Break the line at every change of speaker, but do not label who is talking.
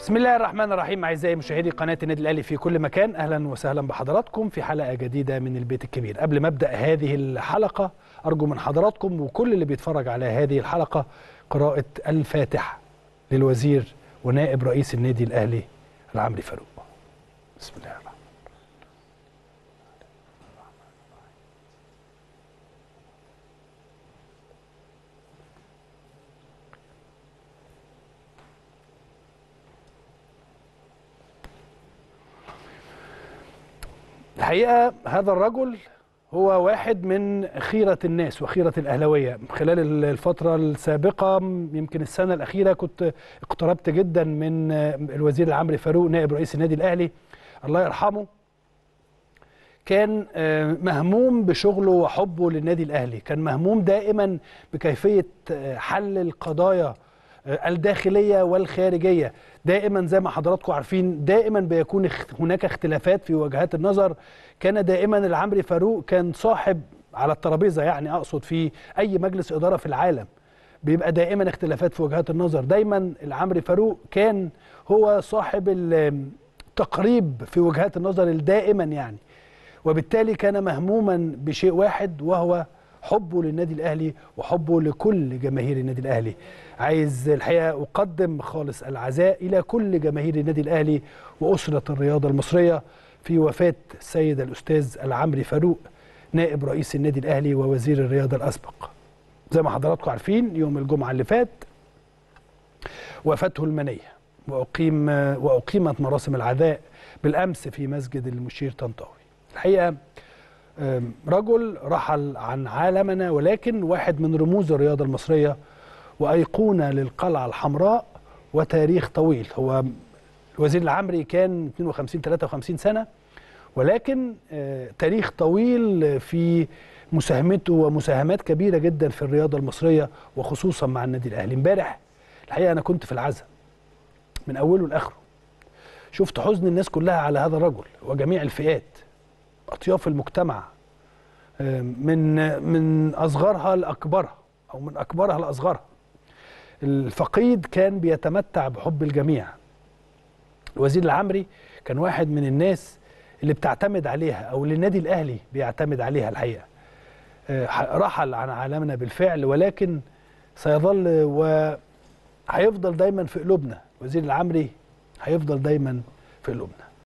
بسم الله الرحمن الرحيم اعزائي مشاهدي قناه النادي الاهلي في كل مكان اهلا وسهلا بحضراتكم في حلقه جديده من البيت الكبير قبل ما ابدا هذه الحلقه ارجو من حضراتكم وكل اللي بيتفرج على هذه الحلقه قراءه الفاتحه للوزير ونائب رئيس النادي الاهلي العمري فاروق بسم الله الرحمن الحقيقه هذا الرجل هو واحد من خيرة الناس وخيرة الأهلوية خلال الفترة السابقة يمكن السنة الأخيرة كنت اقتربت جدا من الوزير العمري فاروق نائب رئيس النادي الأهلي الله يرحمه كان مهموم بشغله وحبه للنادي الأهلي كان مهموم دائما بكيفية حل القضايا الداخلية والخارجية دائما زي ما حضراتكم عارفين دائما بيكون هناك اختلافات في وجهات النظر كان دائما العمري فاروق كان صاحب على الترابيزة يعني أقصد في أي مجلس إدارة في العالم بيبقى دائما اختلافات في وجهات النظر دايما العمري فاروق كان هو صاحب التقريب في وجهات النظر دائما يعني وبالتالي كان مهموما بشيء واحد وهو حبه للنادي الاهلي وحبه لكل جماهير النادي الاهلي عايز الحقيقه اقدم خالص العزاء الى كل جماهير النادي الاهلي واسره الرياضه المصريه في وفاه السيد الاستاذ العمري فاروق نائب رئيس النادي الاهلي ووزير الرياضه الاسبق زي ما حضراتكم عارفين يوم الجمعه اللي فات وفاته المنيه واقيم واقيمت مراسم العزاء بالامس في مسجد المشير طنطاوي الحقيقه رجل رحل عن عالمنا ولكن واحد من رموز الرياضة المصرية وأيقونة للقلعة الحمراء وتاريخ طويل هو الوزير العمري كان 52 53 سنة ولكن تاريخ طويل في مساهمته ومساهمات كبيرة جدا في الرياضة المصرية وخصوصا مع النادي الأهلي امبارح الحقيقة أنا كنت في العزاء من أوله لآخره شفت حزن الناس كلها على هذا الرجل وجميع الفئات اطياف المجتمع من من اصغرها لاكبرها او من اكبرها لاصغرها الفقيد كان بيتمتع بحب الجميع الوزير العمري كان واحد من الناس اللي بتعتمد عليها او اللي النادي الاهلي بيعتمد عليها الحقيقه رحل عن عالمنا بالفعل ولكن سيظل وهيفضل دايما في قلوبنا وزير العمري هيفضل دايما في قلوبنا